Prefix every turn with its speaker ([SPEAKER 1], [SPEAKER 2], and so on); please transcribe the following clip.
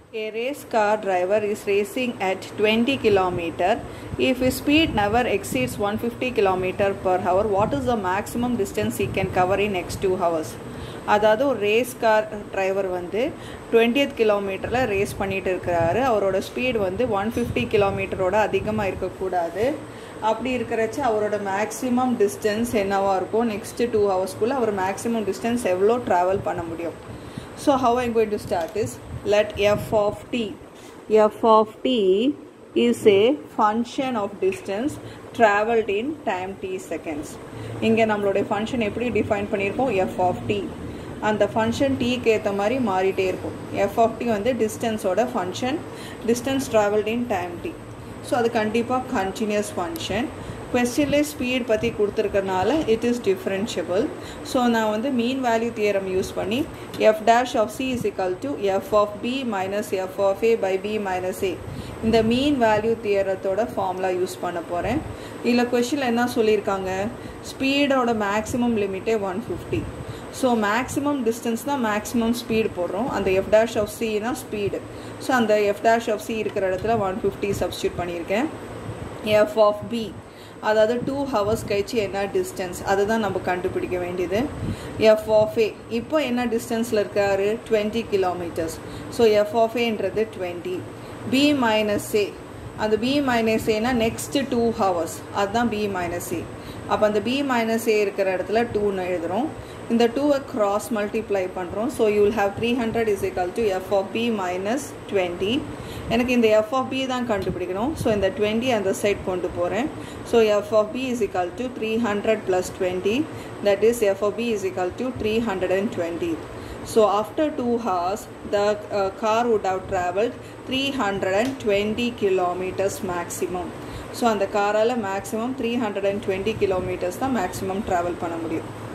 [SPEAKER 1] A race car driver is racing at 20 km. If his speed never exceeds 150 km per hour, what is the maximum distance he can cover in next 2 hours? அதாவது ஒரு race car driver வந்து டுவெண்ட்டியத் கிலோமீட்டரில் race பண்ணிட்டு இருக்கிறாரு அவரோட speed வந்து one fifty கிலோமீட்டரோட அதிகமாக இருக்கக்கூடாது அப்படி இருக்கிறச்ச அவரோட மேக்ஸிமம் டிஸ்டன்ஸ் என்னவாக இருக்கும் நெக்ஸ்ட்டு டூ ஹவர்ஸ்க்குள்ளே அவர் மேக்ஸிமம் டிஸ்டன்ஸ் எவ்வளோ ட்ராவல் பண்ண முடியும் so how I'm going to start is let f of t f of t is a function of distance traveled in time t seconds இங்கே நம்மளுடைய function எப்படி டிஃபைன் பண்ணியிருக்கோம் f of t அந்த function டீக்கு ஏற்ற மாதிரி மாறிட்டே இருக்கும் எஃப் ஆஃப் டி வந்து டிஸ்டன்ஸோட function distance travelled in time t so அது கண்டிப்பாக கண்டினியூஸ் ஃபங்க்ஷன் கொஸ்டின்லேயே ஸ்பீட் பற்றி கொடுத்துருக்கறனால இட் இஸ் டிஃப்ரென்ஷியபிள் ஸோ நான் வந்து மீன் வேல்யூ தியரம் யூஸ் பண்ணி f dash of c is equal to f of b minus f of a by b minus a இந்த mean value தியரத்தோட formula use பண்ண போகிறேன் இதில் கொஷினில் என்ன சொல்லியிருக்காங்க ஸ்பீடோட மேக்ஸிமம் லிமிட்டே ஒன் ஃபிஃப்டி ஸோ மேக்ஸிமம் டிஸ்டன்ஸ்னால் மேக்ஸிமம் ஸ்பீடு போடுறோம் அந்த எஃப் டேஷ் ஆஃப் சினா ஸ்பீடு ஸோ அந்த எஃப் டேஷ் ஆஃப் சி இருக்கிற இடத்துல ஒன் ஃபிஃப்டி சப்ஸ்டியூட் பண்ணியிருக்கேன் எஃப் ஆஃப் பி அதாவது டூ ஹவர்ஸ் கழிச்சு என்ன டிஸ்டன்ஸ் அதுதான் நம்ம கண்டுபிடிக்க வேண்டியது எஃப் ஆஃப் ஏ இப்போ என்ன டிஸ்டன்ஸில் இருக்காரு twenty kilometres so f of ஏன்றது டுவெண்ட்டி பி மைனஸ் ஏ அந்த பி மைனஸ் ஏனா நெக்ஸ்ட்டு டூ ஹவர்ஸ் அதுதான் பி மைனஸ் ஏ அப்போ அந்த பி மைனஸ் ஏ இருக்கிற இடத்துல டூன்னு எழுதுகிறோம் இந்த டூவை கிராஸ் மல்டிப்ளை பண்ணுறோம் so you will have three hundred is equal to f of b minus twenty எனக்கு இந்த எஃப் ஆஃப் பி தான் கண்டுபிடிக்கணும் ஸோ இந்த டுவெண்ட்டி அந்த சைட் கொண்டு போகிறேன் so f of b is equal to three hundred plus twenty that is f of b is equal to three hundred and twenty So after 2 hours, the uh, car would have traveled 320 kilometers maximum. So அந்த காரால் maximum three hundred and twenty kilometres தான் maximum travel பண்ண முடியும்